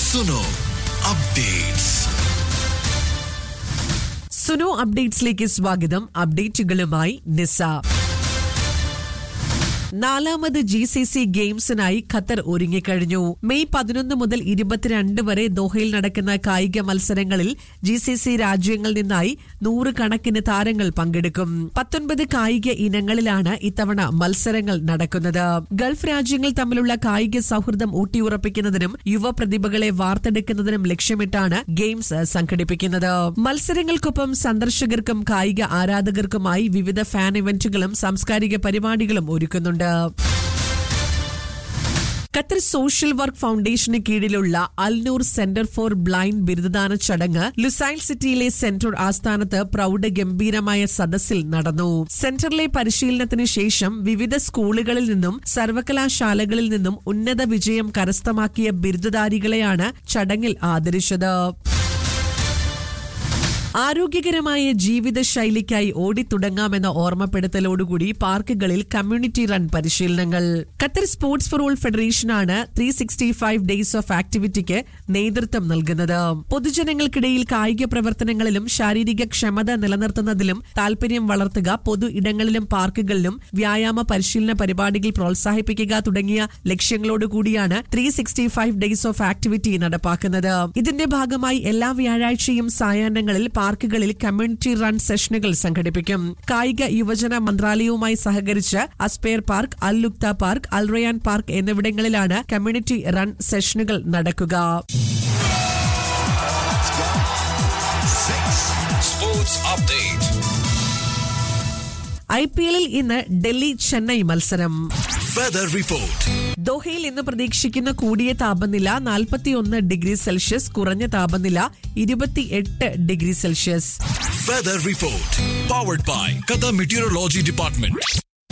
Suno updates Suno അപ്ഡേറ്റ്സിലേക്ക് സ്വാഗതം അപ്ഡേറ്റുകളുമായി നിസ നാലാമത് ജി സി സി ഗെയിംസിനായി ഖത്തർ ഒരുങ്ങിക്കഴിഞ്ഞു മെയ് പതിനൊന്ന് മുതൽ ഇരുപത്തിരണ്ട് വരെ ദോഹയിൽ നടക്കുന്ന കായിക മത്സരങ്ങളിൽ ജി സി സി രാജ്യങ്ങളിൽ നിന്നായി നൂറുകണക്കിന് താരങ്ങൾ പങ്കെടുക്കും പത്തൊൻപത് കായിക ഇനങ്ങളിലാണ് ഇത്തവണ മത്സരങ്ങൾ നടക്കുന്നത് ഗൾഫ് രാജ്യങ്ങൾ തമ്മിലുള്ള കായിക സൗഹൃദം ഊട്ടിയുറപ്പിക്കുന്നതിനും യുവ പ്രതിഭകളെ വാർത്തെടുക്കുന്നതിനും ലക്ഷ്യമിട്ടാണ് ഗെയിംസ് സംഘടിപ്പിക്കുന്നത് മത്സരങ്ങൾക്കൊപ്പം സന്ദർശകർക്കും കായിക ആരാധകർക്കുമായി വിവിധ ഫാൻ ഇവന്റുകളും സാംസ്കാരിക പരിപാടികളും ഒരുക്കുന്നുണ്ട് ഖത്തർ സോഷ്യൽ വർക്ക് ഫൗണ്ടേഷന് കീഴിലുള്ള അൽനൂർ സെന്റർ ഫോർ ബ്ലൈൻഡ് ബിരുദദാന ചടങ്ങ് ലുസൈൽ സിറ്റിയിലെ സെന്റർ ആസ്ഥാനത്ത് പ്രൗഢ ഗംഭീരമായ സദസ്സിൽ നടന്നു സെന്ററിലെ പരിശീലനത്തിന് ശേഷം വിവിധ സ്കൂളുകളിൽ നിന്നും സർവകലാശാലകളിൽ നിന്നും ഉന്നത വിജയം കരസ്ഥമാക്കിയ ബിരുദധാരികളെയാണ് ചടങ്ങിൽ ആദരിച്ചത് ആരോഗ്യകരമായ ജീവിതശൈലിക്കായി ഓടിത്തുടങ്ങാമെന്ന ഓർമ്മപ്പെടുത്തലോടുകൂടി പാർക്കുകളിൽ കമ്മ്യൂണിറ്റി റൺ പരിശീലനങ്ങൾ ഖത്തർ സ്പോർട്സ് ഫോർ ഓൾ ഫെഡറേഷനാണ് three sixty five days of ആക്ടിവിറ്റിക്ക് നേതൃത്വം നൽകുന്നത് പൊതുജനങ്ങൾക്കിടയിൽ കായിക പ്രവർത്തനങ്ങളിലും ശാരീരിക ക്ഷമത നിലനിർത്തുന്നതിലും താൽപര്യം വളർത്തുക പൊതു ഇടങ്ങളിലും പാർക്കുകളിലും വ്യായാമ പരിശീലന പരിപാടികൾ പ്രോത്സാഹിപ്പിക്കുക തുടങ്ങിയ ലക്ഷ്യങ്ങളോടുകൂടിയാണ് three sixty five days of activity നടപ്പാക്കുന്നത് ഇതിന്റെ ഭാഗമായി എല്ലാ വ്യാഴാഴ്ചയും സായാഹ്നങ്ങളിൽ പാർക്കുകളിൽ കമ്മ്യൂണിറ്റി റൺ സെഷനുകൾ സംഘടിപ്പിക്കും കായിക യുവജന മന്ത്രാലയവുമായി സഹകരിച്ച് Aspire Park Al Lukta Park Al Rayyan Park എന്നിവിടങ്ങളിലാണ് കമ്മ്യൂണിറ്റി റൺ സെഷനുകൾ നടക്കുക സ്പോർട്സ് അപ്ഡേറ്റ് ഐ പി എല്ലിൽ ഇന്ന് ഡൽഹി ചെന്നൈ മത്സരം വെദർ റിപ്പോർട്ട് ദോഹയിൽ ഇന്ന് പ്രതീക്ഷിക്കുന്ന കൂടിയ താപനില 41 ഡിഗ്രി സെൽഷ്യസ് കുറഞ്ഞ താപനില ഇരുപത്തിയെട്ട് degree Celsius weather report powered by Qatar meteorology department